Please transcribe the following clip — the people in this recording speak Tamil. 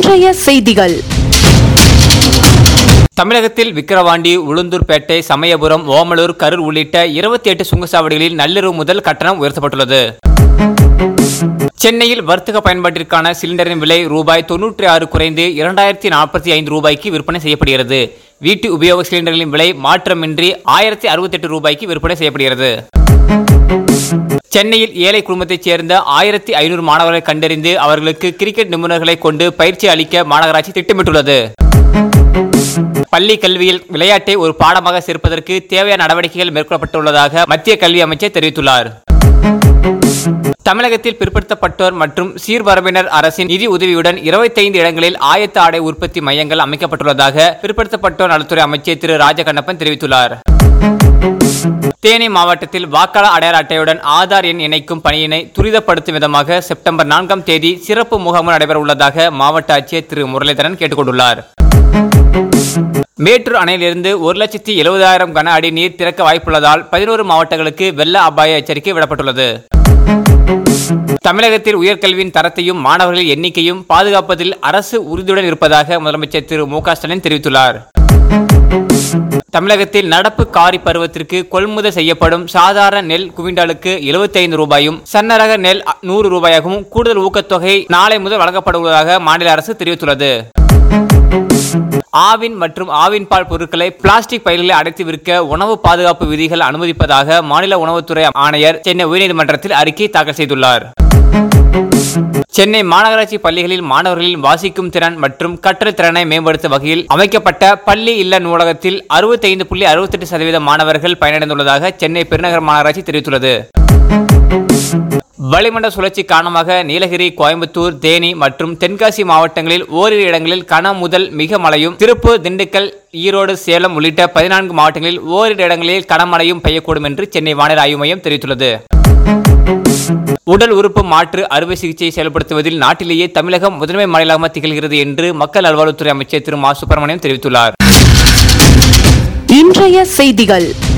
இன்றைய செய்திகள் தமிழகத்தில் விக்கிரவாண்டி உளுந்தூர்பேட்டை சமயபுரம் ஓமலூர் கரூர் உள்ளிட்ட இருபத்தி எட்டு சுங்கச்சாவடிகளில் நள்ளிரவு முதல் கட்டணம் உயர்த்தப்பட்டுள்ளது சென்னையில் வர்த்தக பயன்பாட்டிற்கான சிலிண்டரின் விலை ரூபாய் தொன்னூற்றி ஆறு குறைந்து இரண்டாயிரத்தி நாற்பத்தி ஐந்து ரூபாய்க்கு விற்பனை செய்யப்படுகிறது வீட்டு உபயோக சிலிண்டர்களின் விலை மாற்றமின்றி ஆயிரத்தி அறுபத்தெட்டு ரூபாய்க்கு விற்பனை செய்யப்படுகிறது சென்னையில் ஏழை குடும்பத்தைச் சேர்ந்த ஆயிரத்தி ஐநூறு மாணவர்களை கண்டறிந்து அவர்களுக்கு கிரிக்கெட் நிபுணர்களை கொண்டு பயிற்சி அளிக்க மாநகராட்சி திட்டமிட்டுள்ளது பள்ளி கல்வியில் விளையாட்டை ஒரு பாடமாக சேர்ப்பதற்கு தேவையான நடவடிக்கைகள் மேற்கொள்ளப்பட்டுள்ளதாக மத்திய கல்வி அமைச்சர் தெரிவித்துள்ளார் தமிழகத்தில் பிற்படுத்தப்பட்டோர் மற்றும் சீர்வரம்பினர் அரசின் நிதி உதவியுடன் 25 இடங்களில் ஆயத்த ஆடை உற்பத்தி மையங்கள் அமைக்கப்பட்டுள்ளதாக பிற்படுத்தப்பட்டோர் நலத்துறை அமைச்சர் திரு ராஜகண்ணப்பன் தெரிவித்துள்ளார் தேனி மாவட்டத்தில் வாக்காளர் அடையாள அட்டையுடன் ஆதார் எண் இணைக்கும் பணியினை துரிதப்படுத்தும் விதமாக செப்டம்பர் நான்காம் தேதி சிறப்பு முகாம் நடைபெற உள்ளதாக மாவட்ட ஆட்சியர் திரு முரளிதரன் கேட்டுக்கொண்டுள்ளார் மேட்டூர் அணையிலிருந்து ஒரு லட்சத்தி எழுபதாயிரம் கன அடி நீர் திறக்க வாய்ப்புள்ளதால் பதினோரு மாவட்டங்களுக்கு வெள்ள அபாய எச்சரிக்கை விடப்பட்டுள்ளது தமிழகத்தில் உயர்கல்வியின் தரத்தையும் மாணவர்களின் எண்ணிக்கையும் பாதுகாப்பதில் அரசு உறுதியுடன் இருப்பதாக முதலமைச்சர் திரு மு க ஸ்டாலின் தெரிவித்துள்ளார் தமிழகத்தில் நடப்பு காரி பருவத்திற்கு கொள்முதல் செய்யப்படும் சாதாரண நெல் குவிண்டாலுக்கு 75 ரூபாயும் சன்னரக நெல் நூறு ரூபாயாகவும் கூடுதல் ஊக்கத்தொகை நாளை முதல் வழங்கப்பட உள்ளதாக மாநில அரசு தெரிவித்துள்ளது ஆவின் மற்றும் ஆவின் பால் பொருட்களை பிளாஸ்டிக் பைகளில் அடைத்து விற்க உணவு பாதுகாப்பு விதிகள் அனுமதிப்பதாக மாநில உணவுத்துறை ஆணையர் சென்னை உயர்நீதிமன்றத்தில் அறிக்கை தாக்கல் செய்துள்ளார் சென்னை மாநகராட்சி பள்ளிகளில் மாணவர்களின் வாசிக்கும் திறன் மற்றும் கற்றல் திறனை மேம்படுத்தும் வகையில் அமைக்கப்பட்ட பள்ளி இல்ல நூலகத்தில் அறுபத்தைந்து புள்ளி அறுபத்தெட்டு சதவீத மாணவர்கள் பயனடைந்துள்ளதாக சென்னை பெருநகர மாநகராட்சி தெரிவித்துள்ளது வளிமண்டல சுழற்சி காரணமாக நீலகிரி கோயம்புத்தூர் தேனி மற்றும் தென்காசி மாவட்டங்களில் ஓரிரு இடங்களில் கன முதல் மிக மழையும் திருப்பூர் திண்டுக்கல் ஈரோடு சேலம் உள்ளிட்ட பதினான்கு மாவட்டங்களில் ஓரிரு இடங்களில் கனமழையும் பெய்யக்கூடும் என்று சென்னை வானிலை ஆய்வு மையம் தெரிவித்துள்ளது உடல் உறுப்பு மாற்று அறுவை சிகிச்சையை செயல்படுத்துவதில் நாட்டிலேயே தமிழகம் முதன்மை மாநிலமாக திகழ்கிறது என்று மக்கள் நல்வாழ்வுத்துறை அமைச்சர் திரு மா சுப்பிரமணியம் தெரிவித்துள்ளார் இன்றைய செய்திகள்